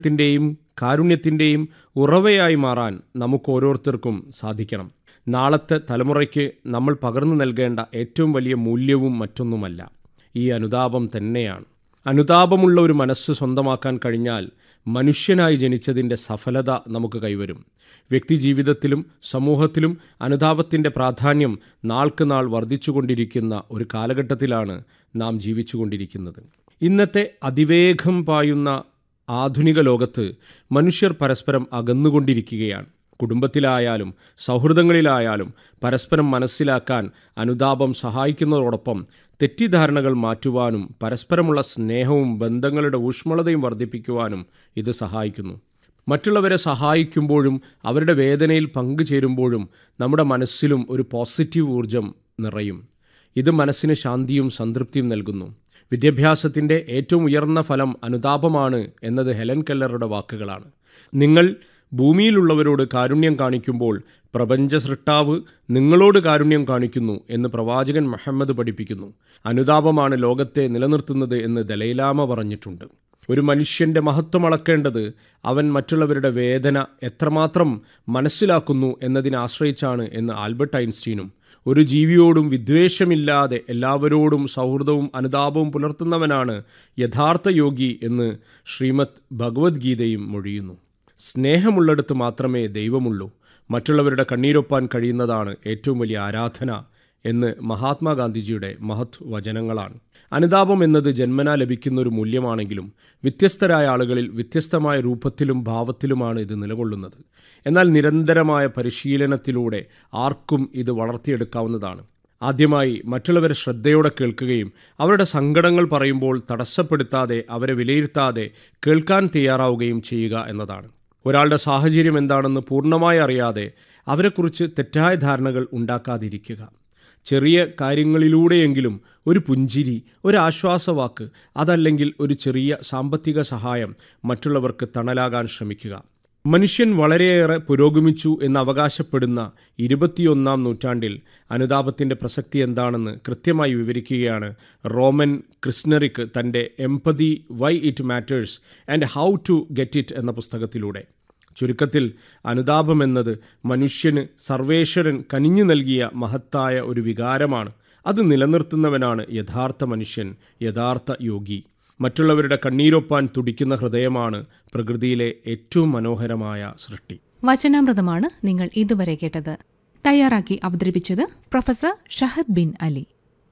ത്തിൻ്റെയും കാരുണ്യത്തിൻ്റെയും ഉറവയായി മാറാൻ നമുക്ക് ഓരോരുത്തർക്കും സാധിക്കണം നാളത്തെ തലമുറയ്ക്ക് നമ്മൾ പകർന്നു നൽകേണ്ട ഏറ്റവും വലിയ മൂല്യവും മറ്റൊന്നുമല്ല ഈ അനുതാപം തന്നെയാണ് അനുതാപമുള്ള ഒരു മനസ്സ് സ്വന്തമാക്കാൻ കഴിഞ്ഞാൽ മനുഷ്യനായി ജനിച്ചതിൻ്റെ സഫലത നമുക്ക് കൈവരും വ്യക്തിജീവിതത്തിലും സമൂഹത്തിലും അനുതാപത്തിൻ്റെ പ്രാധാന്യം നാൾക്ക് നാൾ വർദ്ധിച്ചുകൊണ്ടിരിക്കുന്ന ഒരു കാലഘട്ടത്തിലാണ് നാം ജീവിച്ചുകൊണ്ടിരിക്കുന്നത് ഇന്നത്തെ അതിവേഗം പായുന്ന ആധുനിക ലോകത്ത് മനുഷ്യർ പരസ്പരം അകന്നുകൊണ്ടിരിക്കുകയാണ് കുടുംബത്തിലായാലും സൗഹൃദങ്ങളിലായാലും പരസ്പരം മനസ്സിലാക്കാൻ അനുതാപം സഹായിക്കുന്നതോടൊപ്പം തെറ്റിദ്ധാരണകൾ മാറ്റുവാനും പരസ്പരമുള്ള സ്നേഹവും ബന്ധങ്ങളുടെ ഊഷ്മളതയും വർദ്ധിപ്പിക്കുവാനും ഇത് സഹായിക്കുന്നു മറ്റുള്ളവരെ സഹായിക്കുമ്പോഴും അവരുടെ വേദനയിൽ പങ്കുചേരുമ്പോഴും നമ്മുടെ മനസ്സിലും ഒരു പോസിറ്റീവ് ഊർജം നിറയും ഇത് മനസ്സിന് ശാന്തിയും സംതൃപ്തിയും നൽകുന്നു വിദ്യാഭ്യാസത്തിൻ്റെ ഏറ്റവും ഉയർന്ന ഫലം അനുതാപമാണ് എന്നത് ഹെലൻ കെല്ലറുടെ വാക്കുകളാണ് നിങ്ങൾ ഭൂമിയിലുള്ളവരോട് കാരുണ്യം കാണിക്കുമ്പോൾ പ്രപഞ്ച സൃഷ്ടാവ് നിങ്ങളോട് കാരുണ്യം കാണിക്കുന്നു എന്ന് പ്രവാചകൻ മുഹമ്മദ് പഠിപ്പിക്കുന്നു അനുതാപമാണ് ലോകത്തെ നിലനിർത്തുന്നത് എന്ന് ദലൈലാമ പറഞ്ഞിട്ടുണ്ട് ഒരു മനുഷ്യൻ്റെ മഹത്വം അളക്കേണ്ടത് അവൻ മറ്റുള്ളവരുടെ വേദന എത്രമാത്രം മനസ്സിലാക്കുന്നു എന്നതിനെ ആശ്രയിച്ചാണ് എന്ന് ആൽബർട്ട് ഐൻസ്റ്റീനും ഒരു ജീവിയോടും വിദ്വേഷമില്ലാതെ എല്ലാവരോടും സൗഹൃദവും അനുതാപവും പുലർത്തുന്നവനാണ് യഥാർത്ഥ യോഗി എന്ന് ശ്രീമദ് ഭഗവത്ഗീതയും മൊഴിയുന്നു സ്നേഹമുള്ളിടത്ത് മാത്രമേ ദൈവമുള്ളൂ മറ്റുള്ളവരുടെ കണ്ണീരൊപ്പാൻ കഴിയുന്നതാണ് ഏറ്റവും വലിയ ആരാധന എന്ന് മഹാത്മാഗാന്ധിജിയുടെ മഹത് വചനങ്ങളാണ് അനുതാപം എന്നത് ജന്മനാ ലഭിക്കുന്ന ഒരു മൂല്യമാണെങ്കിലും വ്യത്യസ്തരായ ആളുകളിൽ വ്യത്യസ്തമായ രൂപത്തിലും ഭാവത്തിലുമാണ് ഇത് നിലകൊള്ളുന്നത് എന്നാൽ നിരന്തരമായ പരിശീലനത്തിലൂടെ ആർക്കും ഇത് വളർത്തിയെടുക്കാവുന്നതാണ് ആദ്യമായി മറ്റുള്ളവരെ ശ്രദ്ധയോടെ കേൾക്കുകയും അവരുടെ സങ്കടങ്ങൾ പറയുമ്പോൾ തടസ്സപ്പെടുത്താതെ അവരെ വിലയിരുത്താതെ കേൾക്കാൻ തയ്യാറാവുകയും ചെയ്യുക എന്നതാണ് ഒരാളുടെ സാഹചര്യം എന്താണെന്ന് പൂർണ്ണമായി അറിയാതെ അവരെക്കുറിച്ച് തെറ്റായ ധാരണകൾ ഉണ്ടാക്കാതിരിക്കുക ചെറിയ കാര്യങ്ങളിലൂടെയെങ്കിലും ഒരു പുഞ്ചിരി ഒരു ആശ്വാസവാക്ക് അതല്ലെങ്കിൽ ഒരു ചെറിയ സാമ്പത്തിക സഹായം മറ്റുള്ളവർക്ക് തണലാകാൻ ശ്രമിക്കുക മനുഷ്യൻ വളരെയേറെ പുരോഗമിച്ചു എന്ന് അവകാശപ്പെടുന്ന ഇരുപത്തിയൊന്നാം നൂറ്റാണ്ടിൽ അനുതാപത്തിൻ്റെ പ്രസക്തി എന്താണെന്ന് കൃത്യമായി വിവരിക്കുകയാണ് റോമൻ ക്രിസ്നറിക്ക് തൻ്റെ empathy why it matters and how to get it എന്ന പുസ്തകത്തിലൂടെ ചുരുക്കത്തിൽ അനുതാപം എന്നത് മനുഷ്യന് സർവേശ്വരൻ കനിഞ്ഞു നൽകിയ മഹത്തായ ഒരു വികാരമാണ് അത് നിലനിർത്തുന്നവനാണ് യഥാർത്ഥ മനുഷ്യൻ യഥാർത്ഥ യോഗി മറ്റുള്ളവരുടെ കണ്ണീരൊപ്പാൻ തുടിക്കുന്ന ഹൃദയമാണ് പ്രകൃതിയിലെ ഏറ്റവും മനോഹരമായ സൃഷ്ടി വചനാമൃതമാണ് നിങ്ങൾ ഇതുവരെ കേട്ടത് തയ്യാറാക്കി അവതരിപ്പിച്ചത് പ്രൊഫസർ ഷഹദ് ബിൻ അലി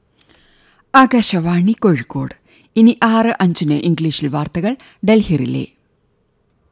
ആകാശവാണി കോഴിക്കോട് ഇനി ആറ് അഞ്ചിന് ഇംഗ്ലീഷിൽ വാർത്തകൾ ഡൽഹി റിലേ